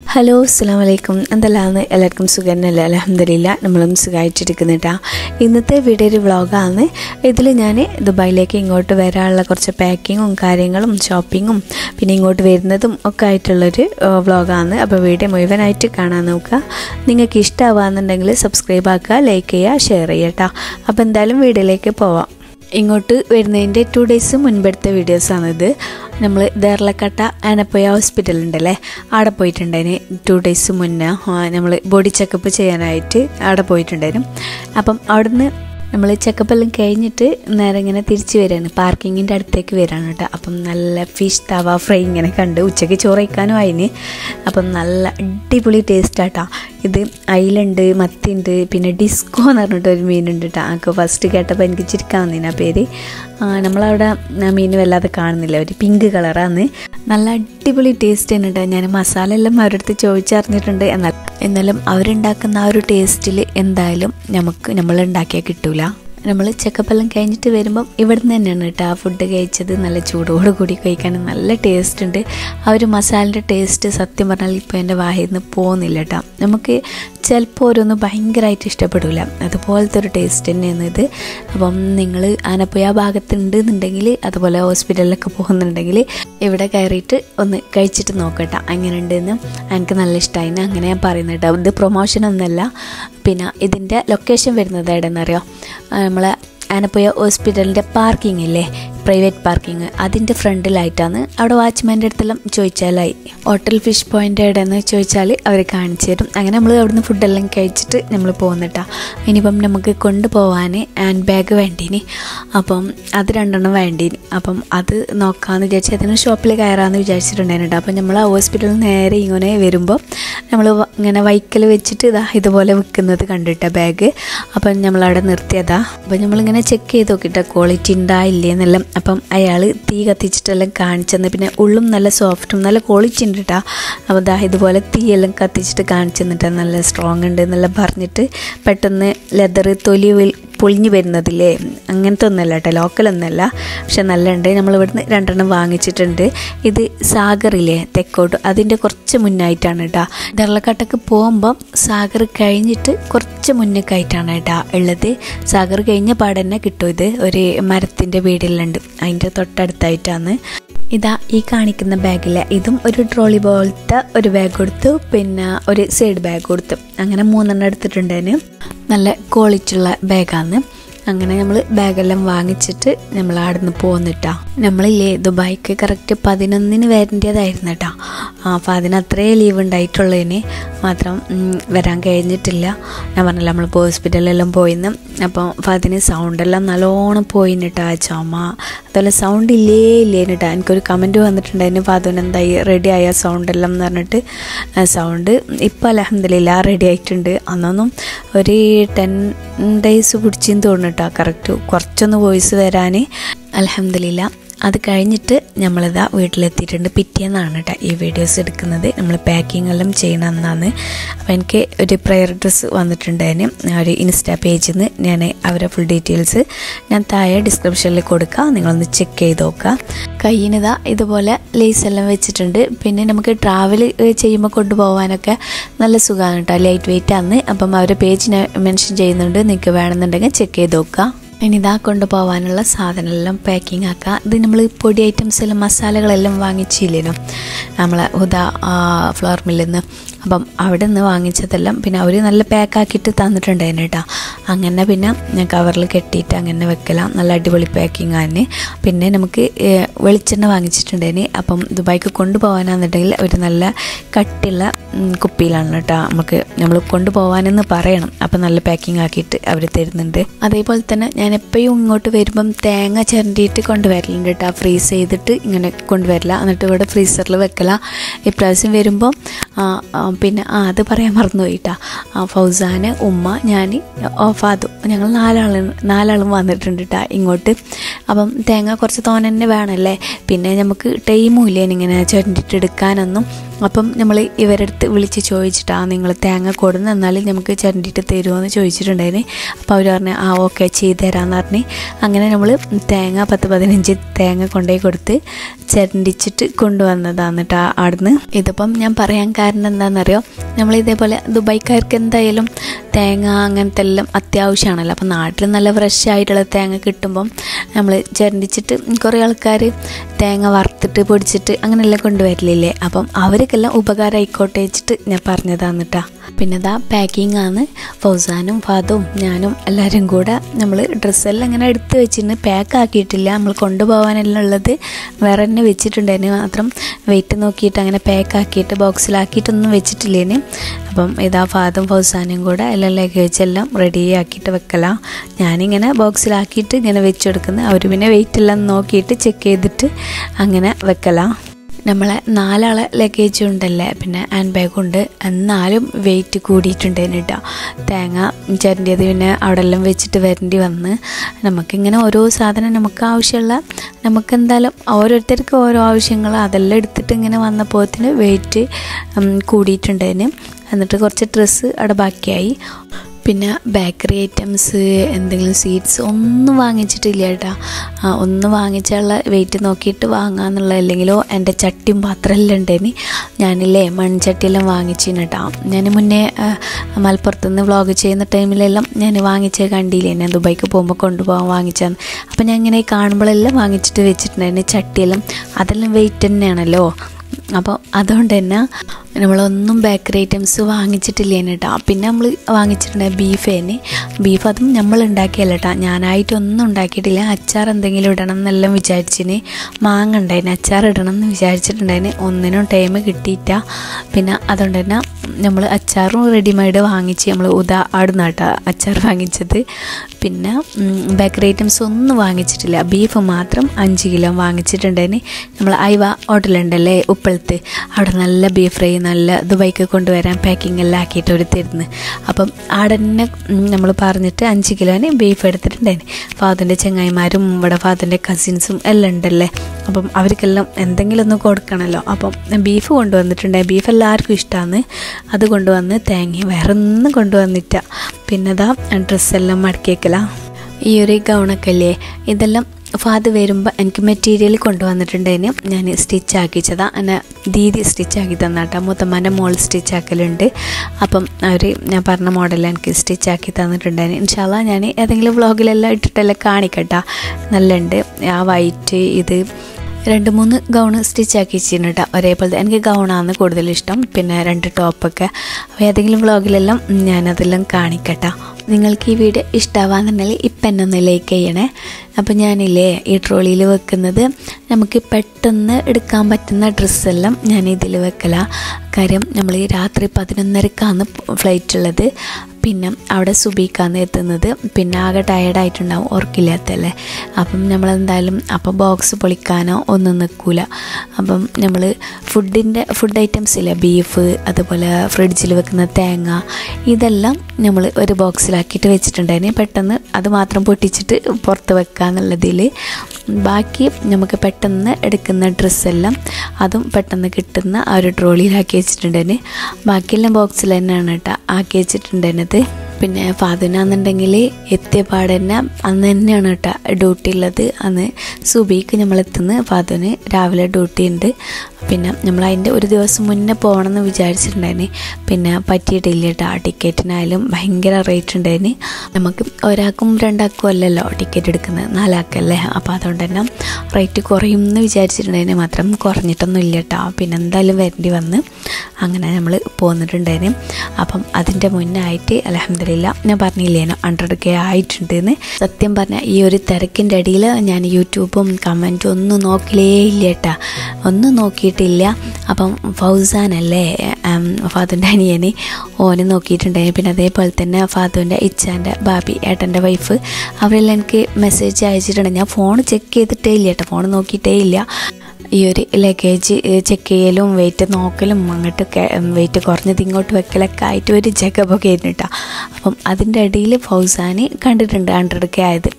hello അസ്സാം വലൈക്കും എന്തെല്ലാന്ന് എല്ലാവർക്കും സുഖന്നല്ലേ അലഹമില്ല നമ്മളും സുഖമായിട്ടിരിക്കുന്നുട്ടാ ഇന്നത്തെ വീഡിയോ ഒരു വ്ളോഗാണ് ഇതിൽ ഞാൻ ദുബായിലേക്ക് ഇങ്ങോട്ട് വരാനുള്ള കുറച്ച് പാക്കിങ്ങും കാര്യങ്ങളും ഷോപ്പിങ്ങും പിന്നെ ഇങ്ങോട്ട് വരുന്നതും ഒക്കെ ആയിട്ടുള്ളൊരു വ്ളോഗാണ് അപ്പോൾ വീഡിയോ മുഴുവനായിട്ട് കാണാൻ നോക്കുക നിങ്ങൾക്ക് ഇഷ്ടമാവുകയെന്നുണ്ടെങ്കിൽ സബ്സ്ക്രൈബ് ആക്കുക ലൈക്ക് ചെയ്യുക ഷെയർ ചെയ്യുക കേട്ടോ അപ്പോൾ എന്തായാലും വീഡിയോയിലേക്ക് പോവാം ഇങ്ങോട്ട് വരുന്നതിൻ്റെ ടു ഡേയ്സ് മുൻപെടുത്ത വീഡിയോസാണിത് നമ്മൾ ദേർലക്കട്ട ആനപ്പോയ ഹോസ്പിറ്റൽ ഉണ്ടല്ലേ അവിടെ പോയിട്ടുണ്ടായിന് ടു ഡേയ്സ് മുന്നേ നമ്മൾ ബോഡി ചെക്കപ്പ് ചെയ്യാനായിട്ട് അവിടെ പോയിട്ടുണ്ടായിരുന്നു അപ്പം അവിടുന്ന് നമ്മൾ ചെക്കപ്പ് എല്ലാം കഴിഞ്ഞിട്ട് നേരെ ഇങ്ങനെ തിരിച്ച് വരികയാണ് പാർക്കിങ്ങിൻ്റെ അടുത്തേക്ക് വരികയാണ് കേട്ടോ അപ്പം നല്ല ഫിഷ് തവ ഫ്രൈ ഇങ്ങനെ കണ്ട് ഉച്ചയ്ക്ക് ചോറ് കഴിക്കാനും അതിന് അപ്പം നല്ല അടിപൊളി ടേസ്റ്റ് ആട്ടാ ഇത് അയിലുണ്ട് മത്തിയുണ്ട് പിന്നെ ഡിസ്കോ എന്ന് പറഞ്ഞിട്ട് ഒരു മീനുണ്ട് കേട്ടോ ആൾക്ക് ഫസ്റ്റ് കേട്ടപ്പോൾ എനിക്ക് ചിരിക്കാൻ വന്നിന് ആ പേര് നമ്മളവിടെ ആ മീൻ വല്ലാതെ കാണുന്നില്ല ഒരു പിങ്ക് കളറാണ് നല്ല അടിപൊളി ടേസ്റ്റ് തന്നെ കേട്ടോ ഞാൻ മസാല എല്ലാം അവരുടെ അടുത്ത് ചോദിച്ചറിഞ്ഞിട്ടുണ്ട് എന്നാൽ എന്നാലും അവരുണ്ടാക്കുന്ന ആ ഒരു ടേസ്റ്റിൽ എന്തായാലും നമുക്ക് നമ്മൾ ഉണ്ടാക്കിയാൽ കിട്ടൂല നമ്മൾ ചെക്കപ്പ് എല്ലാം കഴിഞ്ഞിട്ട് വരുമ്പം ഇവിടെ നിന്ന് തന്നെയാണ് കേട്ടോ ആ ഫുഡ് കഴിച്ചത് നല്ല ചൂടോട് കൂടി കഴിക്കാൻ നല്ല ടേസ്റ്റ് ഉണ്ട് ആ ഒരു മസാലൻ്റെ ടേസ്റ്റ് സത്യം പറഞ്ഞാൽ ഇപ്പോൾ എൻ്റെ വായിൽ നിന്ന് പോകുന്നില്ല കേട്ടോ നമുക്ക് ചിലപ്പോൾ ഓരോന്ന് ഭയങ്കരമായിട്ട് ഇഷ്ടപ്പെടില്ല അതുപോലത്തെ ഒരു ടേസ്റ്റ് തന്നെയാണ് ഇത് അപ്പം നിങ്ങൾ ആനപ്പുഴ ഭാഗത്തുണ്ട് എന്നുണ്ടെങ്കിൽ അതുപോലെ ഹോസ്പിറ്റലിലൊക്കെ പോകുന്നുണ്ടെങ്കിൽ ഇവിടെ കയറിയിട്ട് ഒന്ന് കഴിച്ചിട്ട് നോക്കട്ടെ അങ്ങനെ ഉണ്ടെന്ന് എനിക്ക് നല്ല ഇഷ്ടമായി അങ്ങനെ ഞാൻ പറയുന്നത് കേട്ടോ ഇത് പ്രൊമോഷൻ ഒന്നല്ല പിന്നെ ഇതിൻ്റെ ലൊക്കേഷൻ വരുന്നത് എവിടെയെന്നറിയോ നമ്മളെ ആനപ്പുഴ ഹോസ്പിറ്റലിൻ്റെ പാർക്കിംഗ് ഇല്ലേ പ്രൈവറ്റ് പാർക്കിംഗ് അതിൻ്റെ ഫ്രണ്ടിലായിട്ടാണ് അവിടെ വാച്ച്മാൻ്റെ അടുത്തെല്ലാം ചോദിച്ചാലായി ഹോട്ടൽ ഫിഷ് പോയിൻ്റ് എവിടെയെന്ന് ചോദിച്ചാൽ അവർ കാണിച്ചു തരും അങ്ങനെ നമ്മൾ അവിടുന്ന് ഫുഡെല്ലാം കഴിച്ചിട്ട് നമ്മൾ പോകുന്നിട്ടാ ഇനിയിപ്പം നമുക്ക് കൊണ്ടുപോകാൻ ഹാൻഡ് ബാഗ് വേണ്ടീനി അപ്പം അത് രണ്ടെണ്ണം വേണ്ടീനി അപ്പം അത് നോക്കാമെന്ന് വിചാരിച്ച് അതിന് ഷോപ്പിൽ കയറാമെന്ന് വിചാരിച്ചിട്ടുണ്ടായിരുന്നു അപ്പം നമ്മൾ ആ ഹോസ്പിറ്റലിൽ നേരെ ഇങ്ങനെ വരുമ്പോൾ നമ്മൾ ഇങ്ങനെ വൈക്കൽ വെച്ചിട്ട് ഇതാ ഇതുപോലെ വിൽക്കുന്നത് കണ്ടിട്ട ബാഗ് അപ്പം നമ്മളവിടെ നിർത്തിയതാ അപ്പം നമ്മളിങ്ങനെ ചെക്ക് ചെയ്ത് നോക്കിയിട്ട് ക്വാളിറ്റി ഉണ്ടാ ഇല്ലേ എന്നെല്ലാം അപ്പം അയാൾ തീ കത്തിച്ചിട്ടെല്ലാം കാണിച്ചെന്ന് പിന്നെ ഉള്ളും നല്ല സോഫ്റ്റും നല്ല ക്വാളിറ്റി ഉണ്ട് കേട്ടോ അപ്പോൾ ദാ ഇതുപോലെ തീയെല്ലാം കത്തിച്ചിട്ട് കാണിച്ചു തന്നിട്ടാ നല്ല സ്ട്രോങ് ഉണ്ട് എന്നെല്ലാം പറഞ്ഞിട്ട് പെട്ടെന്ന് ലെതർ തൊലി പൊളിഞ്ഞു വരുന്നതില്ലേ അങ്ങനത്തെ ഒന്നല്ല കേട്ടോ ലോക്കലൊന്നല്ല പക്ഷെ നല്ല ഉണ്ട് നമ്മൾ ഇവിടുന്ന് രണ്ടെണ്ണം വാങ്ങിച്ചിട്ടുണ്ട് ഇത് സാഗറില്ലേ തെക്കോട്ട് അതിൻ്റെ കുറച്ച് മുന്നായിട്ടാണ് കേട്ടോ ഡെർലക്കാട്ടക്ക് പോകുമ്പം സാഗർ കഴിഞ്ഞിട്ട് കുറച്ച് മുന്നേക്കായിട്ടാണ് കേട്ടോ ഉള്ളത് സാഗർ കഴിഞ്ഞ പാടന്നെ കിട്ടും ഇത് ഒരു മരത്തിൻ്റെ വീടിലുണ്ട് അതിൻ്റെ തൊട്ടടുത്തായിട്ടാണ് ഇതാ ഈ കാണിക്കുന്ന ബാഗിലെ ഇതും ഒരു ട്രോളി പോലത്തെ ഒരു ബാഗ് കൊടുത്തു പിന്നെ ഒരു സൈഡ് ബാഗ് കൊടുത്തു അങ്ങനെ മൂന്നെണ്ണം എടുത്തിട്ടുണ്ടതിന് നല്ല ക്വാളിറ്റി ഉള്ള ബാഗാണ് അങ്ങനെ നമ്മൾ ബാഗെല്ലാം വാങ്ങിച്ചിട്ട് നമ്മൾ അവിടെ നിന്ന് പോന്നിട്ടാ നമ്മളില്ലേ ദുബായിക്ക് കറക്റ്റ് പതിനൊന്നിന് വരേണ്ടതായിരുന്നു കേട്ടോ അപ്പോൾ അതിന് അത്രേ ലീവ് ഉണ്ടായിട്ടുള്ളതിന് മാത്രം വരാൻ കഴിഞ്ഞിട്ടില്ല ഞാൻ പറഞ്ഞില്ല നമ്മൾ ഹോസ്പിറ്റലിലെല്ലാം പോയിന്ന് അപ്പം അപ്പോൾ അതിന് സൗണ്ടെല്ലാം നല്ലോണം പോയിന് കേട്ടോ ആ ചുമ അതുപോലെ സൗണ്ട് ഇല്ലേ ഇല്ലേന് കേട്ടോ എനിക്കൊരു കമൻറ്റ് വന്നിട്ടുണ്ടായിരുന്നു അപ്പോൾ അതിന് എന്തായി റെഡി ആയ സൗണ്ടെല്ലാം എന്ന് പറഞ്ഞിട്ട് സൗണ്ട് ഇപ്പോൾ അലഹമില്ല റെഡി ആയിട്ടുണ്ട് അന്നൊന്നും ഒരു ടെൻ ഡേയ്സ് പിടിച്ചെന്ന് തോന്നുന്നു കേട്ടോ കറക്റ്റ് കുറച്ചൊന്ന് വോയിസ് വരാൻ അലഹമില്ല അത് കഴിഞ്ഞിട്ട് നമ്മളിതാ വീട്ടിലെത്തിയിട്ടുണ്ട് പിറ്റേന്നാണ് കേട്ടോ ഈ വീഡിയോസ് എടുക്കുന്നത് നമ്മൾ പാക്കിംഗ് എല്ലാം ചെയ്യണ അന്നാണ് അപ്പോൾ എനിക്ക് ഒരു പ്രെയർ ഡ്രസ്സ് വന്നിട്ടുണ്ടായിരുന്നു ഒരു ഇൻസ്റ്റാ പേജിൽ നിന്ന് ഞാൻ അവരെ ഫുൾ ഡീറ്റെയിൽസ് ഞാൻ താഴെ ഡിസ്ക്രിപ്ഷനിൽ കൊടുക്കാം നിങ്ങളൊന്ന് ചെക്ക് ചെയ്ത് നോക്കുക കയ്യിനിതാ ഇതുപോലെ ലേസ് എല്ലാം വെച്ചിട്ടുണ്ട് പിന്നെ നമുക്ക് ട്രാവൽ ചെയ്യുമ്പോൾ കൊണ്ടുപോകാനൊക്കെ നല്ല സുഖമാണ് കേട്ടോ ലൈറ്റ് വെയിറ്റ് ആണ് അപ്പം അവരെ പേജ് ഞാൻ മെൻഷൻ ചെയ്യുന്നുണ്ട് നിങ്ങൾക്ക് വേണമെന്നുണ്ടെങ്കിൽ ചെക്ക് ചെയ്ത് നോക്കുക ഇനി ഇതാ കൊണ്ടുപോകാനുള്ള സാധനമെല്ലാം പാക്കിംഗ് ആക്കുക ഇത് നമ്മൾ പൊടി ഐറ്റംസ് എല്ലാം മസാലകളെല്ലാം വാങ്ങിച്ചില്ലേനോ നമ്മളെ ഹുദ ഫ്ലവർ മില്ലിൽ നിന്ന് അപ്പം അവിടെ നിന്ന് വാങ്ങിച്ചതെല്ലാം പിന്നെ അവർ നല്ല പാക്കാക്കിയിട്ട് തന്നിട്ടുണ്ടായിരുന്നു കേട്ടോ അങ്ങനെ പിന്നെ ഞാൻ കവറിൽ കെട്ടിയിട്ട് അങ്ങനെ വെക്കലാം നല്ല അടിപൊളി പാക്കിംഗ് ആണ് പിന്നെ നമുക്ക് വെളിച്ചെണ്ണ വാങ്ങിച്ചിട്ടുണ്ടായിന് അപ്പം ദുബായിക്ക് കൊണ്ടുപോകാനാണെന്നുണ്ടെങ്കിൽ ഒരു നല്ല കട്ടിയുള്ള കുപ്പിയിലാണ് കേട്ടോ നമുക്ക് നമ്മൾ കൊണ്ടുപോകാനെന്ന് പറയണം അപ്പം നല്ല പാക്കിംഗ് ആക്കിയിട്ട് അവർ തരുന്നുണ്ട് അതേപോലെ തന്നെ ഞാൻ എപ്പോഴും ഇങ്ങോട്ട് വരുമ്പം തേങ്ങ ചിരണ്ടിയിട്ട് കൊണ്ടുവരലുണ്ട് കേട്ടോ ഫ്രീസ് ചെയ്തിട്ട് ഇങ്ങനെ കൊണ്ടുവരില്ല എന്നിട്ട് ഇവിടെ ഫ്രീസറിൽ വെക്കല ഇപ്രാവശ്യം വരുമ്പം പിന്നെ ആ അത് പറയാൻ മറന്നു പോയിട്ടാ ഫൗസാന് ഉമ്മ ഞാൻ ഫാദു ഞങ്ങൾ നാലാളും നാലാളും വന്നിട്ടുണ്ട് കേട്ടോ ഇങ്ങോട്ട് അപ്പം തേങ്ങ കുറച്ച് തോനെ തന്നെ വേണമല്ലേ പിന്നെ നമുക്ക് ടൈമും ഇല്ല ഇങ്ങനെ ചുരണ്ടിട്ട് എടുക്കാനൊന്നും അപ്പം നമ്മൾ ഇവരുടെ അടുത്ത് വിളിച്ച് ചോദിച്ചിട്ടാ നിങ്ങൾ തേങ്ങ കൊടുന്ന് എന്നാൽ നമുക്ക് ചരണ്ടിയിട്ട് തരുമോ എന്ന് ചോദിച്ചിട്ടുണ്ടായിരുന്നു അപ്പോൾ അവർ പറഞ്ഞു ആ ഓക്കെ ചെയ്തു തരാമെന്ന് പറഞ്ഞ് അങ്ങനെ നമ്മൾ തേങ്ങ പത്ത് പതിനഞ്ച് തേങ്ങ കൊണ്ടുപോയി കൊടുത്ത് ചരണ്ടിച്ചിട്ട് കൊണ്ടുവന്നതാണ് കേട്ടോ അവിടുന്ന് ഇതിപ്പം ഞാൻ പറയാൻ കാരണം എന്താണെന്നറിയോ നമ്മൾ ഇതേപോലെ ദുബായ്ക്കാർക്ക് എന്തായാലും തേങ്ങ അങ്ങനത്തെ എല്ലാം അത്യാവശ്യമാണല്ലോ അപ്പം നാട്ടിൽ നല്ല ഫ്രഷ് ആയിട്ടുള്ള തേങ്ങ കിട്ടുമ്പം നമ്മൾ ചരണ്ടിച്ചിട്ട് കുറേ ആൾക്കാർ തേങ്ങ വറുത്തിട്ട് പൊടിച്ചിട്ട് അങ്ങനെയെല്ലാം കൊണ്ടുവരലില്ലേ അപ്പം അവർക്കെല്ലാം ഉപകാരം ആയിക്കോട്ടെ വെച്ചിട്ട് ഞാൻ പറഞ്ഞതാണ് കേട്ടോ പിന്നെ ഇതാ പാക്കിംഗ് ആണ് ഫൗസാനും ഫാദും ഞാനും എല്ലാവരും കൂടെ നമ്മൾ ഡ്രസ്സെല്ലാം ഇങ്ങനെ എടുത്ത് വെച്ചിരുന്ന് പാക്ക് ആക്കിയിട്ടില്ല നമ്മൾ കൊണ്ടുപോകാനെല്ലാം ഉള്ളത് വേറെ തന്നെ വെച്ചിട്ടുണ്ടായിരുന്നു മാത്രം വെയിറ്റ് നോക്കിയിട്ട് അങ്ങനെ പാക്ക് ആക്കിയിട്ട് ബോക്സിലാക്കിയിട്ടൊന്നും വെച്ചിട്ടില്ലേന് അപ്പം ഇതാ ഫാദും ഫൗസാനും കൂടെ എല്ലാം ലഗേജ് എല്ലാം റെഡി ആക്കിയിട്ട് വെക്കലാം ഞാനിങ്ങനെ ബോക്സിലാക്കിയിട്ട് ഇങ്ങനെ വെച്ച് കൊടുക്കുന്നത് അവർ പിന്നെ വെയിറ്റ് എല്ലാം നോക്കിയിട്ട് ചെക്ക് ചെയ്തിട്ട് അങ്ങനെ വെക്കലാം നമ്മളെ നാലാളെ ലഗേജ് ഉണ്ടല്ലേ പിന്നെ ഹാൻഡ് ബാഗ് ഉണ്ട് എന്നാലും വെയിറ്റ് കൂടിയിട്ടുണ്ടേന് കേട്ടോ തേങ്ങ ചരണ്ടിയത് പിന്നെ അവിടെ എല്ലാം വെച്ചിട്ട് വരേണ്ടി വന്ന് നമുക്കിങ്ങനെ ഓരോ സാധനം നമുക്ക് ആവശ്യമുള്ള നമുക്ക് എന്തായാലും ഓരോരുത്തർക്ക് ഓരോ ആവശ്യങ്ങൾ അതെല്ലാം എടുത്തിട്ട് ഇങ്ങനെ വന്നപ്പോഴത്തിന് വെയിറ്റ് കൂടിയിട്ടുണ്ടേന് എന്നിട്ട് കുറച്ച് ഡ്രസ്സ് അവിടെ ബാക്കിയായി പിന്നെ ബേക്കറി ഐറ്റംസ് എന്തെങ്കിലും സ്വീറ്റ്സ് ഒന്നും വാങ്ങിച്ചിട്ടില്ല കേട്ടോ ആ, ഒന്ന് വാങ്ങിച്ചുള്ള വെയിറ്റ് നോക്കിയിട്ട് വാങ്ങാന്നുള്ള അല്ലെങ്കിലോ എൻ്റെ ചട്ടിയും പാത്രമെല്ലാം ഉണ്ടേനി ഞാനില്ലേ മൺചട്ടിയെല്ലാം വാങ്ങിച്ചിന് കേട്ടോ ഞാൻ മുന്നേ ആ, മലപ്പുറത്തുനിന്ന് വ്ളോഗ് ചെയ്യുന്ന ടൈമിലെല്ലാം ഞാൻ വാങ്ങിച്ച് കണ്ടില്ലേ ഞാൻ ദുബായിക്ക് പോകുമ്പോൾ കൊണ്ടുപോകാൻ വാങ്ങിച്ചാന്ന് അപ്പം ഞാൻ ഇങ്ങനെ കാണുമ്പോഴെല്ലാം വാങ്ങിച്ചിട്ട് വെച്ചിട്ടുണ്ടായിരുന്നു ചട്ടിയെല്ലാം അതെല്ലാം വെയിറ്റ് തന്നെയാണല്ലോ അപ്പോൾ അതുകൊണ്ട് തന്നെ നമ്മളൊന്നും ബേക്കറി ഐറ്റംസ് വാങ്ങിച്ചിട്ടില്ലേന് കേട്ടോ പിന്നെ നമ്മൾ വാങ്ങിച്ചിട്ടുണ്ടായി ബീഫ് തന്നെ ബീഫ് അതും നമ്മൾ ഉണ്ടാക്കിയല്ല കേട്ടോ ഞാനായിട്ടൊന്നും ഉണ്ടാക്കിയിട്ടില്ല അച്ചാർ എന്തെങ്കിലും ഇടണം എന്നെല്ലാം വിചാരിച്ചിന് മാങ്ങ ഉണ്ടായിന് അച്ചാർ ഇടണം എന്ന് വിചാരിച്ചിട്ടുണ്ടായിന് ഒന്നിനും ടൈം കിട്ടിയിട്ട പിന്നെ അതുകൊണ്ട് തന്നെ നമ്മൾ അച്ചാറും റെഡിമെയ്ഡ് വാങ്ങിച്ച് നമ്മൾ ഉദാ ആടുന്ന കേട്ടോ അച്ചാർ വാങ്ങിച്ചത് പിന്നെ ബേക്കറി ഐറ്റംസ് ഒന്നും വാങ്ങിച്ചിട്ടില്ല ബീഫ് മാത്രം അഞ്ച് കിലോ വാങ്ങിച്ചിട്ടുണ്ടായിന് നമ്മൾ ഐവ ഹോട്ടലുണ്ടല്ലേ ഉപ്പളത്ത് അവിടെ നല്ല ബീഫ് ഫ്രൈ നല്ല ദുബായിക്ക് കൊണ്ടുവരാൻ പാക്കിംഗ് എല്ലാം ആക്കിയിട്ട് ഒരു തരുന്നു അപ്പം അവിടെ തന്നെ നമ്മൾ പറഞ്ഞിട്ട് അഞ്ച് കിലോന് ബീഫ് എടുത്തിട്ടുണ്ടായിന് ഫാദറിൻ്റെ ചങ്ങായിമാരും ഇവിടെ ഫാദറിൻ്റെ കസിൻസും എല്ലാം ഉണ്ടല്ലേ അപ്പം അവർക്കെല്ലാം എന്തെങ്കിലും ഒന്ന് കൊടുക്കണമല്ലോ അപ്പം ബീഫ് കൊണ്ടുവന്നിട്ടുണ്ടായി ബീഫ് എല്ലാവർക്കും ഇഷ്ടമാണ് അത് കൊണ്ടുവന്ന് തേങ്ങ വേറെ ഒന്നും കൊണ്ടുവന്നിട്ട പിന്നെ അതാ ഡ്രസ്സെല്ലാം മടക്കിയേക്കല ഈ ഒരു ഗൗണൊക്കെ അല്ലേ ഇതെല്ലാം ഫാദർ വരുമ്പോൾ എനിക്ക് മെറ്റീരിയൽ കൊണ്ടുവന്നിട്ടുണ്ടതിന് ഞാൻ സ്റ്റിച്ച് ആക്കിച്ചതാ എന്നെ ദീദി സ്റ്റിച്ച് ആക്കി തന്നാട്ടോ മുത്തമ്മൻ്റെ മോൾ സ്റ്റിച്ച് ആക്കലുണ്ട് അപ്പം അവർ ഞാൻ പറഞ്ഞ മോഡൽ എനിക്ക് സ്റ്റിച്ച് ആക്കി തന്നിട്ടുണ്ടായിരുന്നു ഇൻഷാല്ല ഞാൻ ഏതെങ്കിലും വ്ളോഗിലെല്ലാം ഇട്ടിട്ടെല്ലാം കാണിക്കട്ടാ നല്ലുണ്ട് ആ വൈറ്റ് ഇത് രണ്ട് മൂന്ന് ഗൗണ് സ്റ്റിച്ച് ആക്കി വെച്ചിട്ടുണ്ട് കേട്ടോ ഒരേപോലത്തെ എനിക്ക് ഗൗണാണ് കൂടുതൽ ഇഷ്ടം പിന്നെ രണ്ട് ടോപ്പൊക്കെ അപ്പോൾ ഏതെങ്കിലും വ്ളോഗിലെല്ലാം ഞാനതെല്ലാം കാണിക്കട്ടോ നിങ്ങൾക്ക് ഈ വീഡിയോ ഇഷ്ടമാവാന്നുണ്ടെങ്കിൽ ഇപ്പം എന്നെ ഒന്ന് ലൈക്ക് ചെയ്യണേ അപ്പോൾ ഞാനില്ലേ ഈ ട്രോളിയിൽ വെക്കുന്നത് നമുക്ക് പെട്ടെന്ന് എടുക്കാൻ പറ്റുന്ന ഡ്രസ്സെല്ലാം ഞാൻ ഇതിൽ വെക്കല കാര്യം നമ്മൾ ഈ രാത്രി പതിനൊന്നരക്കാണ് ഫ്ലൈറ്റ് ഉള്ളത് പിന്നെ അവിടെ സുബീക്കാന്ന് എത്തുന്നത് പിന്നെ ആകെ ടയർഡായിട്ടുണ്ടാവും ഓർക്കില്ലാത്തല്ലേ അപ്പം നമ്മളെന്തായാലും അപ്പം ബോക്സ് പൊളിക്കാനോ ഒന്നും നിൽക്കൂല അപ്പം നമ്മൾ ഫുഡിൻ്റെ ഫുഡ് ഐറ്റംസ് ഇല്ലേ ബീഫ് അതുപോലെ ഫ്രിഡ്ജിൽ വെക്കുന്ന തേങ്ങ ഇതെല്ലാം നമ്മൾ ഒരു ബോക്സിലാക്കിയിട്ട് വെച്ചിട്ടുണ്ടായിരുന്നു പെട്ടെന്ന് അത് മാത്രം പൊട്ടിച്ചിട്ട് പുറത്ത് വെക്കാന്നുള്ളതിൽ ബാക്കി നമുക്ക് പെട്ടെന്ന് എടുക്കുന്ന ഡ്രസ്സെല്ലാം അതും പെട്ടെന്ന് കിട്ടുന്ന ആ ഒരു ട്രോളിയിലാക്കി വെച്ചിട്ടുണ്ടായിരുന്നു ബാക്കിയെല്ലാം ബോക്സിൽ തന്നെയാണ് കേട്ടോ ആക്കി വെച്ചിട്ടുണ്ടായിരുന്നത് പിന്നെ ഫാദിനാന്നുണ്ടെങ്കിൽ എത്തിയ പാട് തന്നെ അന്ന് തന്നെയാണ് കേട്ടോ ഡ്യൂട്ടി ഉള്ളത് അന്ന് സുബിക്ക് നമ്മളെത്തുന്നത് ഫാദുന് രാവിലെ ഡ്യൂട്ടി ഉണ്ട് പിന്നെ നമ്മൾ അതിൻ്റെ ഒരു ദിവസം മുന്നേ പോകണമെന്ന് വിചാരിച്ചിട്ടുണ്ടായിരുന്നു പിന്നെ പറ്റിയിട്ടില്ല കേട്ടോ ടിക്കറ്റിനായാലും ഭയങ്കര റേറ്റ് ഉണ്ടായിരുന്നു നമുക്ക് ഒരാൾക്കും രണ്ടാൾക്കും അല്ലല്ലോ ടിക്കറ്റ് എടുക്കുന്നത് നാലാൾക്കല്ലേ അപ്പോൾ അതുകൊണ്ട് തന്നെ റേറ്റ് കുറയും എന്ന് വിചാരിച്ചിട്ടുണ്ടായിരുന്നു മാത്രം കുറഞ്ഞിട്ടൊന്നും ഇല്ല കേട്ടോ പിന്നെ എന്തായാലും വരേണ്ടി വന്ന് അങ്ങനെ നമ്മൾ പോന്നിട്ടുണ്ടായിരുന്നു അപ്പം അതിൻ്റെ മുന്നായിട്ട് അലഹമില്ല ഞാൻ പറഞ്ഞില്ലേനോ ഹൺഡ്രഡ് കെ ആയിട്ടുണ്ടെന്ന് സത്യം പറഞ്ഞാൽ ഈ ഒരു തിരക്കിൻ്റെ ഇടയിൽ ഞാൻ യൂട്യൂബും കമൻറ്റും ഒന്നും നോക്കലേ ഇല്ല കേട്ടാ ഒന്നും നോക്കിയിട്ടില്ല അപ്പം ഫൗസാനല്ലേ ഫാദുൻ്റെ അനിയന് ഓന് നോക്കിയിട്ടുണ്ടായിരുന്നു പിന്നെ അതേപോലെ തന്നെ ഫാദുവിൻ്റെ ഇച്ചാൻ്റെ ബാബി ഏട്ടൻ്റെ വൈഫ് അവരെല്ലാം എനിക്ക് മെസ്സേജ് അയച്ചിട്ടുണ്ട് ഞാൻ ഫോൺ ചെക്ക് ചെയ്തിട്ടേ ഇല്ല കേട്ടോ ഫോൺ നോക്കിയിട്ടേ ഇല്ല ഈ ഒരു ലഗേജ് ചെക്ക് ചെയ്യലും വെയിറ്റ് നോക്കലും അങ്ങോട്ട് വെയിറ്റ് കുറഞ്ഞത് ഇങ്ങോട്ട് വെക്കലൊക്കെ ആയിട്ട് ഒരു ജഗബൊക്കെ ആയിരുന്നു കേട്ടോ അപ്പം അതിൻ്റെ ഇടയിൽ ഫൗസാന് കണ്ടിട്ടുണ്ട് ഹൺഡ്രഡ് കെ ആയത്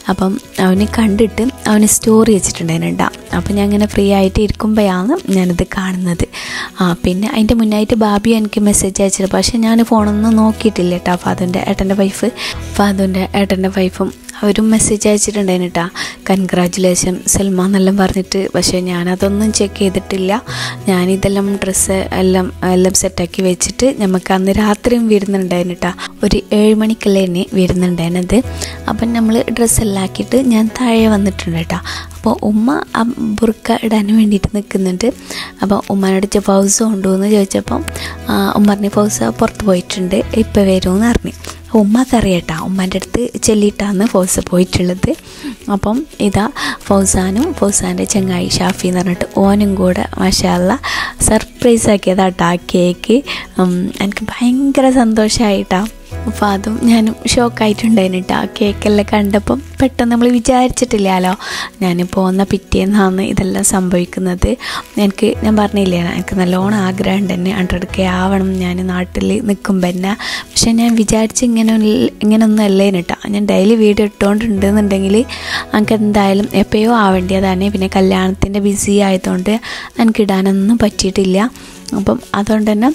അപ്പം അവന് കണ്ടിട്ട് അവന് സ്റ്റോറി വെച്ചിട്ടുണ്ടായിരുന്നു അപ്പം ഞാൻ ഇങ്ങനെ ഫ്രീ ആയിട്ട് ഇരിക്കുമ്പോഴാണ് ഞാനിത് കാണുന്നത് ആ പിന്നെ അതിൻ്റെ മുന്നായിട്ട് ബാബി എനിക്ക് മെസ്സേജ് അയച്ചത് പക്ഷേ ഞാൻ ഫോണൊന്നും നോക്കിയിട്ടില്ല കേട്ടോ ഫാദുൻ്റെ ഏട്ടൻ്റെ വൈഫ് ഫാദുൻ്റെ ഏട്ടൻ്റെ വൈഫും അവരും മെസ്സേജ് അയച്ചിട്ടുണ്ടായിരുന്നു കേട്ടോ കൺഗ്രാറ്റുലേഷൻ സൽമാൻ എന്നെല്ലാം പറഞ്ഞിട്ട് പക്ഷേ ഞാനതൊന്നും ചെക്ക് ചെയ്തിട്ടില്ല ഞാനിതെല്ലാം ഡ്രസ്സ് എല്ലാം എല്ലാം സെറ്റാക്കി വെച്ചിട്ട് നമുക്ക് അന്ന് രാത്രിയും വരുന്നുണ്ടായിരുന്നു കേട്ടോ ഒരു ഏഴ് മണിക്കല്ലേ എന്നെ വരുന്നുണ്ടായിരുന്നത് അപ്പം നമ്മൾ ഡ്രസ്സെല്ലാം ആക്കിയിട്ട് ഞാൻ താഴെ വന്നിട്ടുണ്ട് കേട്ടോ അപ്പോൾ ഉമ്മ ആ ബുർക്ക ഇടാൻ വേണ്ടിയിട്ട് നിൽക്കുന്നുണ്ട് അപ്പോൾ ഉമ്മാനോട് ഫൗസ് കൊണ്ടുവന്ന് ചോദിച്ചപ്പം ഉമ്മ പറഞ്ഞു ഫൗസ് പുറത്ത് പോയിട്ടുണ്ട് ഇപ്പോൾ വരുമെന്ന് പറഞ്ഞു ഉമ്മക്കറിയട്ടാ ഉമ്മാൻ്റെ അടുത്ത് ചെല്ലിയിട്ടാണ് ഫൗസ പോയിട്ടുള്ളത് അപ്പം ഇതാ ഫൗസാനും ഫൗസാൻ്റെ ചങ്ങായി ഷാഫി എന്ന് പറഞ്ഞിട്ട് ഓനും കൂടെ മാഷാല്ല സർപ്രൈസ് ആക്കിയതാട്ടാ കേക്ക് എനിക്ക് ഭയങ്കര സന്തോഷമായിട്ടാ അപ്പോൾ അതും ഞാനും ഷോക്കായിട്ടുണ്ടായിരുന്നു കേട്ടോ ആ കേക്കെല്ലാം കണ്ടപ്പം പെട്ടെന്ന് നമ്മൾ വിചാരിച്ചിട്ടില്ലല്ലോ ഞാൻ പോകുന്ന പിറ്റേന്നാണ് ഇതെല്ലാം സംഭവിക്കുന്നത് എനിക്ക് ഞാൻ പറഞ്ഞില്ലേ എനിക്ക് നല്ലോണം ആഗ്രഹം ഉണ്ട് തന്നെ ഹൺഡ്രഡ് കെ ആവണം ഞാൻ നാട്ടിൽ നിൽക്കുമ്പോൾ തന്നെ പക്ഷെ ഞാൻ വിചാരിച്ച് ഇങ്ങനെ ഇങ്ങനെയൊന്നും അല്ലേന് കേട്ടോ ഞാൻ ഡെയിലി വീഡിയോ ഇട്ടുകൊണ്ടുണ്ടെന്നുണ്ടെങ്കിൽ എനിക്ക് എന്തായാലും എപ്പോഴോ ആവേണ്ടതാണ് പിന്നെ കല്യാണത്തിൻ്റെ ബിസി ആയതുകൊണ്ട് എനിക്ക് ഇടാനൊന്നും പറ്റിയിട്ടില്ല അപ്പം അതുകൊണ്ട് തന്നെ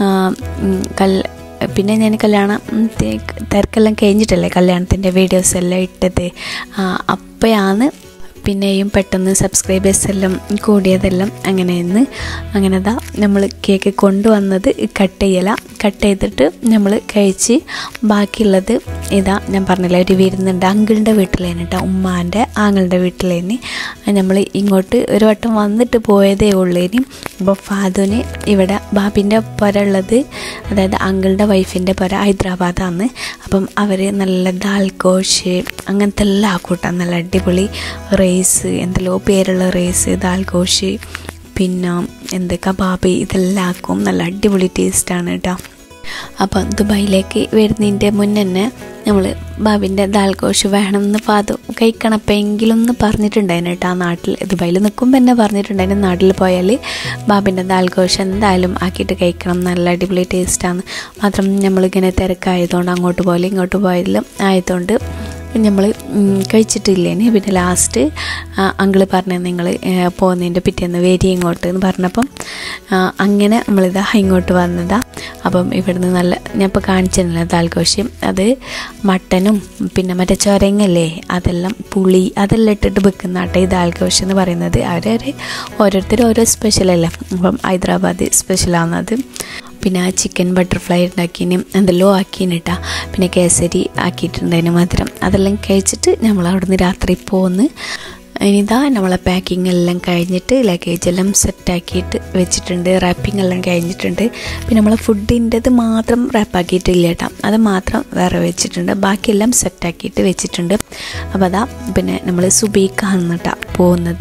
കല് പിന്നെ ഞാൻ കല്യാണം തിരക്കെല്ലാം കഴിഞ്ഞിട്ടല്ലേ കല്യാണത്തിൻ്റെ വീഡിയോസ് എല്ലാം ഇട്ടത് അപ്പോഴാണ് പിന്നെയും പെട്ടെന്ന് സബ്സ്ക്രൈബേഴ്സ് എല്ലാം കൂടിയതെല്ലാം അങ്ങനെയെന്ന് അങ്ങനെ ദാ നമ്മൾ കേക്ക് കൊണ്ടുവന്നത് കട്ട് ചെയ്യല കട്ട് ചെയ്തിട്ട് നമ്മൾ കഴിച്ച് ബാക്കിയുള്ളത് ഇതാ ഞാൻ പറഞ്ഞില്ല ഒരു വിരുന്നുണ്ട് അങ്കിളിൻ്റെ വീട്ടിലേന് കേട്ടോ ഉമ്മാൻ്റെ ആങ്ങളുടെ വീട്ടിലേന് നമ്മൾ ഇങ്ങോട്ട് ഒരു വട്ടം വന്നിട്ട് പോയതേ ഉള്ളേനി അപ്പോൾ ഫാദുന് ഇവിടെ ബാബിൻ്റെ പുര ഉള്ളത് അതായത് അങ്കിളുടെ വൈഫിൻ്റെ പുര ഹൈദരാബാദാണ് അപ്പം അവർ നല്ല ദാൽ ഗോഷ് അങ്ങനത്തെ എല്ലാം ആക്കൂട്ടാം നല്ല അടിപൊളി റേസ് എന്തെല്ലോ പേരുള്ള റേസ് ദാൽ ഗോഷ് പിന്നെ എന്ത് കബാബ് ഇതെല്ലാം ആക്കും നല്ല അടിപൊളി ടേസ്റ്റാണ് കേട്ടോ അപ്പം ദുബായിലേക്ക് വരുന്നതിൻ്റെ മുന്നേ തന്നെ നമ്മൾ ബാബിൻ്റെ ദാൽഘോഷ് വേണമെന്ന് പാതു കഴിക്കണപ്പെങ്കിലും എന്ന് പറഞ്ഞിട്ടുണ്ടായിരുന്നു കേട്ടോ ആ നാട്ടിൽ ദുബായിൽ നിൽക്കുമ്പോൾ തന്നെ പറഞ്ഞിട്ടുണ്ടായിരുന്നു നാട്ടിൽ പോയാൽ ബാബിൻ്റെ ദാൽഘോഷ് എന്തായാലും ആക്കിയിട്ട് കഴിക്കണം നല്ല അടിപൊളി ടേസ്റ്റാണ് മാത്രം നമ്മളിങ്ങനെ തിരക്കായതുകൊണ്ട് അങ്ങോട്ട് പോയാലും ഇങ്ങോട്ട് പോയാലും ആയതുകൊണ്ട് നമ്മൾ കഴിച്ചിട്ടില്ലേന് പിന്നെ ലാസ്റ്റ് അങ്കിള് പറഞ്ഞ നിങ്ങൾ പോകുന്നതിൻ്റെ പിറ്റേന്ന് വരി ഇങ്ങോട്ട് എന്ന് പറഞ്ഞപ്പം അങ്ങനെ നമ്മളിതാ ഇങ്ങോട്ട് വന്നതാ അപ്പം ഇവിടുന്ന് നല്ല ഞാൻ ഇപ്പോൾ കാണിച്ചിരുന്നില്ല ദാൽഘോഷ്യം അത് മട്ടനും പിന്നെ മറ്റേ ചൊരങ്ങല്ലേ അതെല്ലാം പുളി അതെല്ലാം ഇട്ടിട്ട് വെക്കുന്ന ആട്ടെ ഈ ദാൽഘോഷ് എന്ന് പറയുന്നത് അവരവർ ഓരോരുത്തർ ഓരോ സ്പെഷ്യലല്ലേ അപ്പം ഹൈദരാബാദ് സ്പെഷ്യലാണത് പിന്നെ ആ ചിക്കൻ ബട്ടർഫ്ലൈ ഉണ്ടാക്കിനും എന്തെല്ലോ ആക്കിനിട്ടാ പിന്നെ കേസരി ആക്കിയിട്ടുണ്ടതിന് മധുരം അതെല്ലാം കഴിച്ചിട്ട് നമ്മൾ അവിടുന്ന് രാത്രി പോന്ന് ഇനിതാ നമ്മളെ പാക്കിംഗ് എല്ലാം കഴിഞ്ഞിട്ട് ലഗേജ് എല്ലാം സെറ്റാക്കിയിട്ട് വെച്ചിട്ടുണ്ട് റാപ്പിംഗ് എല്ലാം കഴിഞ്ഞിട്ടുണ്ട് പിന്നെ നമ്മളെ ഫുഡിൻ്റെത് മാത്രം റാപ്പാക്കിയിട്ടില്ല കേട്ടോ അത് മാത്രം വേറെ വെച്ചിട്ടുണ്ട് ബാക്കിയെല്ലാം സെറ്റാക്കിയിട്ട് വെച്ചിട്ടുണ്ട് അപ്പോൾ അതാ പിന്നെ നമ്മൾ സുബീക്കാണ് കേട്ടോ പോകുന്നത്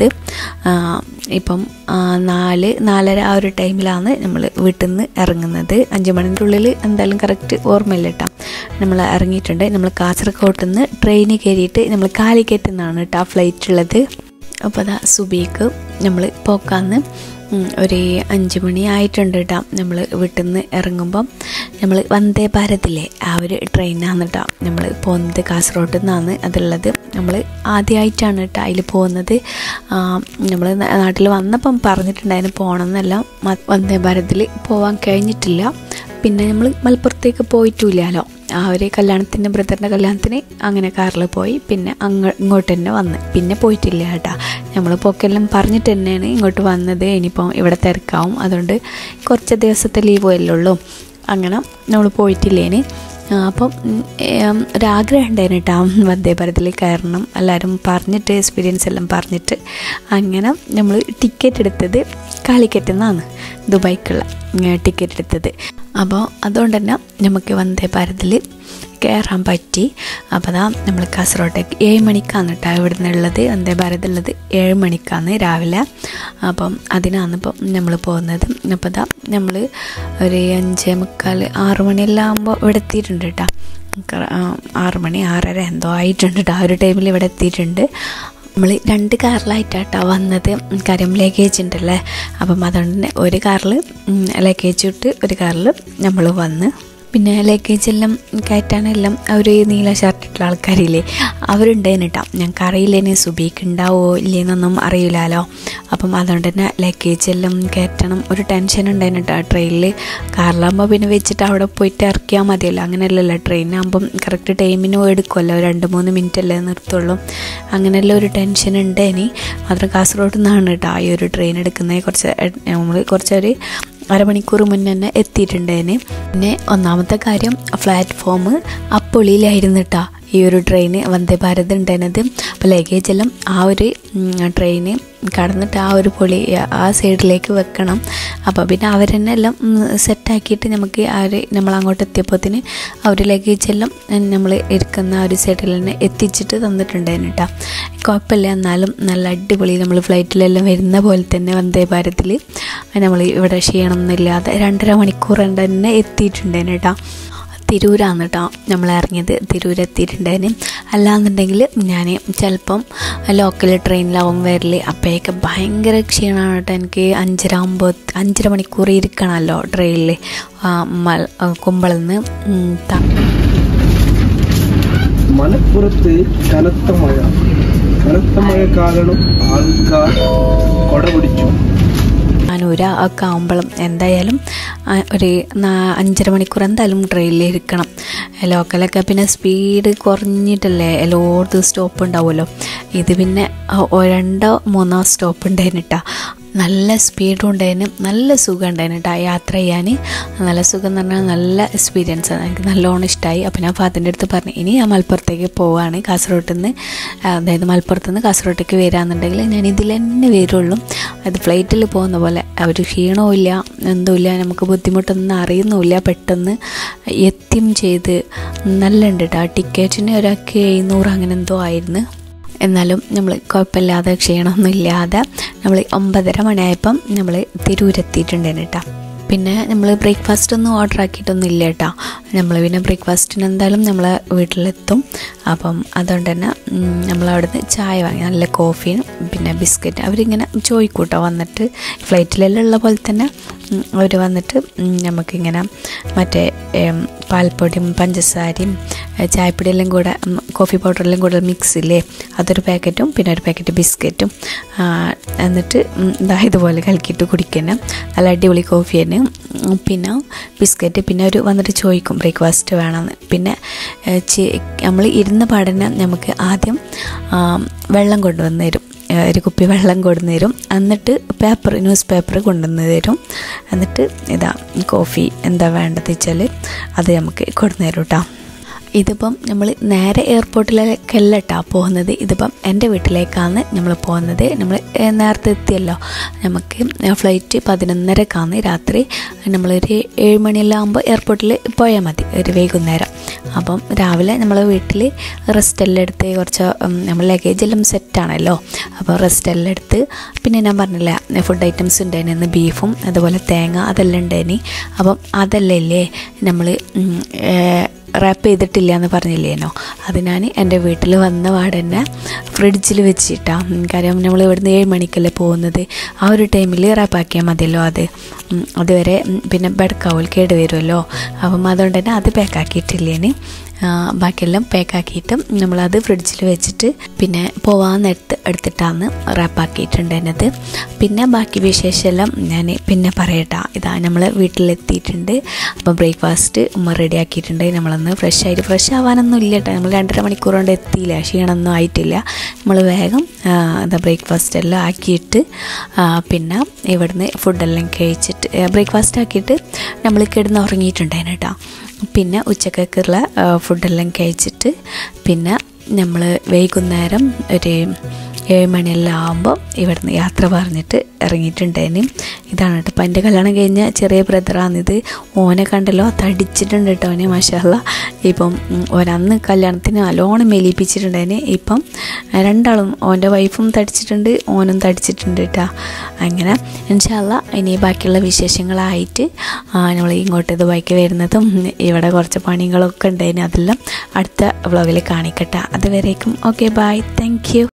ഇപ്പം നാല് നാലര ആ ഒരു ടൈമിലാണ് നമ്മൾ വീട്ടിൽ നിന്ന് ഇറങ്ങുന്നത് അഞ്ച് മണിൻ്റെ ഉള്ളിൽ എന്തായാലും കറക്റ്റ് ഓർമ്മയില്ല കേട്ടോ നമ്മൾ ഇറങ്ങിയിട്ടുണ്ട് നമ്മൾ കാസർഗോഡ് നിന്ന് ട്രെയിന് കയറിയിട്ട് നമ്മൾ കാലിക്കറ്റ് നിന്നാണ് കേട്ടോ ഫ്ലൈറ്റ് ഉള്ളത് അപ്പോൾ അതാ സുബീക്ക് നമ്മൾ പോക്കാന്ന് ഒരു അഞ്ച് മണി ആയിട്ടുണ്ട് കേട്ടോ നമ്മൾ വീട്ടിൽ നിന്ന് ഇറങ്ങുമ്പം നമ്മൾ വന്ദേ ഭാരതിലെ ആ ഒരു ട്രെയിനാണ് കേട്ടോ നമ്മൾ പോകുന്നത് കാസർഗോഡ് നിന്നാണ് അതുള്ളത് നമ്മൾ ആദ്യമായിട്ടാണ് കേട്ടോ അതിൽ പോകുന്നത് നമ്മൾ നാട്ടിൽ വന്നപ്പം പറഞ്ഞിട്ടുണ്ടായിരുന്നു പോകണമെന്നെല്ലാം വന്ദേ ഭാരതിൽ പോകാൻ കഴിഞ്ഞിട്ടില്ല പിന്നെ നമ്മൾ മലപ്പുറത്തേക്ക് പോയിട്ടില്ലല്ലോ ആ ഒരു കല്യാണത്തിൻ്റെ ബ്രദറിൻ്റെ കല്യാണത്തിന് അങ്ങനെ കാറിൽ പോയി പിന്നെ അങ്ങ് ഇങ്ങോട്ട് തന്നെ വന്ന് പിന്നെ പോയിട്ടില്ല കേട്ടാ നമ്മൾ പോക്കെല്ലാം പറഞ്ഞിട്ട് തന്നെയാണ് ഇങ്ങോട്ട് വന്നത് ഇനിയിപ്പം ഇവിടെ തിരക്കാവും അതുകൊണ്ട് കുറച്ച് ദിവസത്തെ ലീവ് അല്ലേ ഉള്ളൂ അങ്ങനെ നമ്മൾ പോയിട്ടില്ലേന് അപ്പം ഒരാഗ്രഹം ഉണ്ടായിരുന്നു കേട്ടോ വന്ദേ ഭാരതിൽ കയറണം എല്ലാവരും പറഞ്ഞിട്ട് എക്സ്പീരിയൻസ് എല്ലാം പറഞ്ഞിട്ട് അങ്ങനെ നമ്മൾ ടിക്കറ്റ് എടുത്തത് കാലിക്കറ്റിൽ നിന്നാണ് ദുബായ്ക്കുള്ള ടിക്കറ്റ് എടുത്തത് അപ്പോൾ അതുകൊണ്ട് തന്നെ നമുക്ക് വന്ദേ ഭാരതിൽ കയറാൻ പറ്റി അപ്പോൾ അതാ നമ്മൾ കാസർഗോട്ടേക്ക് ഏഴ് മണിക്കാണ് കേട്ടോ ഇവിടെ നിന്നുള്ളത് വന്ദേ ഭാരത് ഉള്ളത് ഏഴ് മണിക്കാണ് രാവിലെ അപ്പം അതിനാണ് ഇപ്പം നമ്മൾ പോകുന്നത് അപ്പോൾ അതാ നമ്മൾ ഒരു അഞ്ചേ മുക്കാൽ ആറ് മണിയെല്ലാം ആകുമ്പോൾ ഇവിടെ എത്തിയിട്ടുണ്ട് കേട്ടോ ആറ് മണി ആറര എന്തോ ആയിട്ടുണ്ട് കേട്ടോ ആ ഒരു ടൈമിൽ ഇവിടെ എത്തിയിട്ടുണ്ട് നമ്മൾ രണ്ട് കാറിലായിട്ടാട്ടോ വന്നത് കാര്യം ലഗേജ് ഉണ്ടല്ലേ അപ്പം അതുകൊണ്ട് തന്നെ ഒരു കാറിൽ ലഗേജ് ഇട്ട് ഒരു കാറിൽ നമ്മൾ വന്ന് പിന്നെ ലഗേജ് എല്ലാം കയറ്റാനെല്ലാം അവർ നീല ഷർട്ടിട്ടുള്ള ആൾക്കാരില്ലേ അവരുണ്ടേന് കേട്ടോ ഞങ്ങൾക്ക് അറിയില്ലേനെ സുബീക്ക് ഉണ്ടാവോ ഇല്ലേന്നൊന്നും അറിയില്ലല്ലോ അപ്പം അതുകൊണ്ട് തന്നെ ലഗേജ് എല്ലാം കയറ്റണം ഒരു ടെൻഷൻ ഉണ്ടായിരുന്നു കേട്ടോ ട്രെയിനിൽ കാറിലാകുമ്പോൾ പിന്നെ വെച്ചിട്ട് അവിടെ പോയിട്ട് ഇറക്കിയാൽ മതിയല്ലോ അങ്ങനെയല്ലല്ലോ ട്രെയിനാകുമ്പം കറക്റ്റ് ടൈമിന് എടുക്കുമല്ലോ രണ്ട് മൂന്ന് മിനിറ്റ് അല്ലേ നിർത്തുള്ളൂ അങ്ങനെയുള്ള ഒരു ടെൻഷൻ ഉണ്ടേനി മാത്രം കാസർഗോഡ് നിന്നാണ് കേട്ടോ ഈ ഒരു ട്രെയിൻ എടുക്കുന്നത് കുറച്ച് നമ്മൾ കുറച്ചൊരു അരമണിക്കൂർ മുന്നേ തന്നെ എത്തിയിട്ടുണ്ടേന് പിന്നെ ഒന്നാമത്തെ കാര്യം പ്ലാറ്റ്ഫോം അപ്പൊളിയിലായിരുന്നു കേട്ടോ ഈ ഒരു ട്രെയിന് വന്ദേ ഭാരത് ഉണ്ടായിരുന്നത് അപ്പോൾ ലഗേജ് എല്ലാം ആ ഒരു ട്രെയിന് കടന്നിട്ട് ആ ഒരു പൊളി ആ സൈഡിലേക്ക് വെക്കണം അപ്പോൾ പിന്നെ അവർ തന്നെ എല്ലാം സെറ്റാക്കിയിട്ട് നമുക്ക് ആ ഒരു നമ്മൾ അങ്ങോട്ട് എത്തിയപ്പോഴത്തേന് ആ ഒരു ലഗേജ് എല്ലാം നമ്മൾ ഇരിക്കുന്ന ആ ഒരു സൈഡിൽ തന്നെ എത്തിച്ചിട്ട് തന്നിട്ടുണ്ടായിരുന്നു കേട്ടോ കുഴപ്പമില്ല എന്നാലും നല്ല അടിപൊളി നമ്മൾ ഫ്ലൈറ്റിലെല്ലാം വരുന്ന പോലെ തന്നെ വന്ദേ ഭാരതിൽ നമ്മൾ ഇവിടെ ക്ഷീണമൊന്നുമില്ലാതെ രണ്ടര മണിക്കൂർ കൊണ്ട് തന്നെ എത്തിയിട്ടുണ്ടായിരുന്നു കേട്ടോ തിരൂരാണ് കേട്ടോ നമ്മൾ ഇറങ്ങിയത് തിരൂർ എത്തിയിട്ടുണ്ടായിരുന്നു അല്ലാന്നുണ്ടെങ്കിൽ ഞാൻ ചിലപ്പം ലോക്കൽ ട്രെയിനിലാവും വരൽ അപ്പോഴേക്ക് ഭയങ്കര ക്ഷീണമാണ് കേട്ടോ എനിക്ക് അഞ്ചര ആകുമ്പോൾ അഞ്ചര മണിക്കൂർ ഇരിക്കണമല്ലോ ട്രെയിനിൽ കുമ്പളിൽ നിന്ന് മലപ്പുറത്ത് കനത്ത മഴ കനത്ത മഴ കാരണം ആൾക്കാർ കൊട പിടിച്ചു നാനൂര ഒക്കെ ആകുമ്പോഴും എന്തായാലും ഒരു അഞ്ചര മണിക്കൂർ എന്തായാലും ട്രെയിനിൽ ഇരിക്കണം ലോക്കലൊക്കെ പിന്നെ സ്പീഡ് കുറഞ്ഞിട്ടല്ലേ എല്ലായിടത്തും സ്റ്റോപ്പ് ഉണ്ടാവുമല്ലോ ഇത് പിന്നെ രണ്ടോ മൂന്നോ സ്റ്റോപ്പ് ഉണ്ടായിരുന്നു കേട്ടോ നല്ല സ്പീഡും ഉണ്ടായിരുന്നു നല്ല സുഖം ഉണ്ടായിരുന്നു കേട്ടോ യാത്ര ചെയ്യാൻ നല്ല സുഖം എന്ന് പറഞ്ഞാൽ നല്ല എക്സ്പീരിയൻസ് ആണ് എനിക്ക് നല്ലോണം ഇഷ്ടമായി അപ്പോൾ ഞാൻ ഫാത്തിൻ്റെ അടുത്ത് പറഞ്ഞു ഇനി ഞാൻ മലപ്പുറത്തേക്ക് പോവാണ് കാസർഗോഡ് നിന്ന് അതായത് മലപ്പുറത്ത് നിന്ന് കാസർഗോട്ടേക്ക് വരാമെന്നുണ്ടെങ്കിൽ ഞാൻ ഇതിൽ തന്നെ വരുള്ളൂ അത് ഫ്ലൈറ്റിൽ പോകുന്ന പോലെ ഒരു ക്ഷീണവും ഇല്ല എന്തുമില്ല നമുക്ക് ബുദ്ധിമുട്ടൊന്നും അറിയുന്നുമില്ല പെട്ടെന്ന് എത്തിയും ചെയ്ത് നല്ല ഉണ്ട് കേട്ടോ ടിക്കറ്റിന് ഒരാൾക്ക് എഴുന്നൂറ് അങ്ങനെ എന്തോ ആയിരുന്നു എന്നാലും നമ്മൾ കുഴപ്പമില്ലാതെ ക്ഷീണമൊന്നും ഇല്ലാതെ നമ്മൾ ഒമ്പതര മണിയായപ്പം നമ്മൾ തിരൂരെത്തിയിട്ടുണ്ടായിരുന്നു കേട്ടോ പിന്നെ നമ്മൾ ബ്രേക്ക്ഫാസ്റ്റ് ഒന്നും ഓർഡർ ആക്കിയിട്ടൊന്നും ഇല്ല കേട്ടോ നമ്മൾ പിന്നെ ബ്രേക്ക്ഫാസ്റ്റിന് എന്തായാലും നമ്മൾ വീട്ടിലെത്തും അപ്പം അതുകൊണ്ട് തന്നെ നമ്മൾ അവിടുന്ന് ചായ വാങ്ങി നല്ല കോഫിയും പിന്നെ ബിസ്ക്കറ്റ് അവരിങ്ങനെ ചോദിക്കും കേട്ടോ വന്നിട്ട് ഫ്ലൈറ്റിലെല്ലാം ഉള്ള പോലെ തന്നെ അവർ വന്നിട്ട് നമുക്കിങ്ങനെ മറ്റേ പാൽപ്പൊടിയും പഞ്ചസാരയും ചായപ്പൊടിയെല്ലാം കൂടെ കോഫി പൗഡറെല്ലാം കൂടെ മിക്സ് ഇല്ലേ അതൊരു പാക്കറ്റും പിന്നെ ഒരു പാക്കറ്റ് ബിസ്ക്കറ്റും എന്നിട്ട് ഇതാ ഇതുപോലെ കലക്കിയിട്ട് കുടിക്കുന്ന നല്ല അടിപൊളി കോഫി തന്നെ പിന്നെ ബിസ്ക്കറ്റ് പിന്നെ ഒരു വന്നിട്ട് ചോദിക്കും ബ്രേക്ക്ഫാസ്റ്റ് വേണമെന്ന് പിന്നെ നമ്മൾ ഇരുന്ന പാടന്നെ നമുക്ക് ആദ്യം വെള്ളം കൊണ്ടുവന്ന് തരും ഒരു കുപ്പി വെള്ളം കൊണ്ടുവന്ന് തരും എന്നിട്ട് പേപ്പർ ന്യൂസ് പേപ്പർ കൊണ്ടുവന്ന് തരും എന്നിട്ട് ഇതാ കോഫി എന്താ വേണ്ടത് വെച്ചാൽ അത് നമുക്ക് കൊണ്ടുവന്ന് തരും കേട്ടോ ഇതിപ്പം നമ്മൾ നേരെ എയർപോർട്ടിലേക്കല്ല കേട്ടോ പോകുന്നത് ഇതിപ്പം എൻ്റെ വീട്ടിലേക്കാണ് നമ്മൾ പോകുന്നത് നമ്മൾ നേരത്തെ എത്തിയല്ലോ നമുക്ക് ഫ്ലൈറ്റ് പതിനൊന്നരക്കാണ് രാത്രി നമ്മളൊരു ഏഴ് മണിയെല്ലാം ആകുമ്പോൾ എയർപോർട്ടിൽ പോയാൽ മതി ഒരു വൈകുന്നേരം അപ്പം രാവിലെ നമ്മൾ വീട്ടിൽ റെസ്റ്റ് എല്ലാം എടുത്ത് കുറച്ച് നമ്മൾ ലഗേജ് എല്ലാം സെറ്റാണല്ലോ അപ്പോൾ റെസ്റ്റ് എല്ലാം എടുത്ത് പിന്നെ ഞാൻ പറഞ്ഞില്ല ഫുഡ് ഐറ്റംസ് ഉണ്ടായിരുന്നു ബീഫും അതുപോലെ തേങ്ങ അതെല്ലാം ഉണ്ടായിനി അപ്പം അതല്ലേ നമ്മൾ റാപ്പ് ചെയ്തിട്ടില്ല എന്ന് പറഞ്ഞില്ലേനോ അത് ഞാൻ എൻ്റെ വീട്ടിൽ വന്ന പാടന്നെ ഫ്രിഡ്ജിൽ വെച്ചിട്ടാണ് കാര്യം നമ്മൾ ഇവിടുന്ന് ഏഴ് മണിക്കല്ലേ പോകുന്നത് ആ ഒരു ടൈമിൽ റാപ്പാക്കിയാൽ മതിയല്ലോ അത് അതുവരെ പിന്നെ ബെഡക്കാവൽ കേട് വരുമല്ലോ അപ്പം അതുകൊണ്ട് തന്നെ അത് പാക്കാക്കിയിട്ടില്ലേന് ബാക്കിയെല്ലാം പാക്കാക്കിയിട്ട് നമ്മളത് ഫ്രിഡ്ജിൽ വെച്ചിട്ട് പിന്നെ പോവാൻ നേരത്ത് എടുത്തിട്ടാണ് റാപ്പാക്കിയിട്ടുണ്ടായിരുന്നത് പിന്നെ ബാക്കി വിശേഷമെല്ലാം ഞാൻ പിന്നെ പറയട്ടാ ഇതാ നമ്മൾ വീട്ടിലെത്തിയിട്ടുണ്ട് അപ്പോൾ ബ്രേക്ക്ഫാസ്റ്റ് ഉമ്മ റെഡി ആക്കിയിട്ടുണ്ട് നമ്മളൊന്ന് ഫ്രഷ് ആയിട്ട് ഫ്രഷ് ആവാനൊന്നും ഇല്ല കേട്ടോ നമ്മൾ രണ്ടര മണിക്കൂർ കൊണ്ട് എത്തിയില്ല ക്ഷീണമൊന്നും ആയിട്ടില്ല നമ്മൾ വേഗം എന്താ ബ്രേക്ക്ഫാസ്റ്റ് എല്ലാം ആക്കിയിട്ട് പിന്നെ ഇവിടുന്ന് ഫുഡെല്ലാം കഴിച്ചിട്ട് ബ്രേക്ക്ഫാസ്റ്റ് ആക്കിയിട്ട് നമ്മൾ കിടന്ന് ഉറങ്ങിയിട്ടുണ്ടായിരുന്നു കേട്ടോ പിന്നെ ഉച്ചക്കൊക്കെയുള്ള ഫുഡെല്ലാം കഴിച്ചിട്ട് പിന്നെ നമ്മൾ വൈകുന്നേരം ഒരു ഏഴ് മണിയെല്ലാം ആകുമ്പോൾ ഇവിടുന്ന് യാത്ര പറഞ്ഞിട്ട് ഇറങ്ങിയിട്ടുണ്ടായിരുന്നു ഇതാണ് കേട്ടോ അപ്പം എൻ്റെ കല്യാണം കഴിഞ്ഞ ചെറിയ ബ്രദറാണിത് ഓനെ കണ്ടല്ലോ തടിച്ചിട്ടുണ്ട് കേട്ടോ ഓനെ മാഷല്ല ഇപ്പം ഓനന്ന് കല്യാണത്തിന് നല്ലോണം മെലിപ്പിച്ചിട്ടുണ്ടായിന് ഇപ്പം രണ്ടാളും ഓൻ്റെ വൈഫും തടിച്ചിട്ടുണ്ട് ഓനും തടിച്ചിട്ടുണ്ട് കേട്ടോ അങ്ങനെ ഇൻഷാല്ല ഇനി ബാക്കിയുള്ള വിശേഷങ്ങളായിട്ട് നമ്മൾ ഇങ്ങോട്ട് ദുബായിക്ക് വരുന്നതും ഇവിടെ കുറച്ച് പണികളൊക്കെ ഉണ്ടായിന് അതെല്ലാം അടുത്ത വ്ളോഗിൽ കാണിക്കട്ടെ അതുവരേക്കും ഓക്കെ ബായ് താങ്ക് യു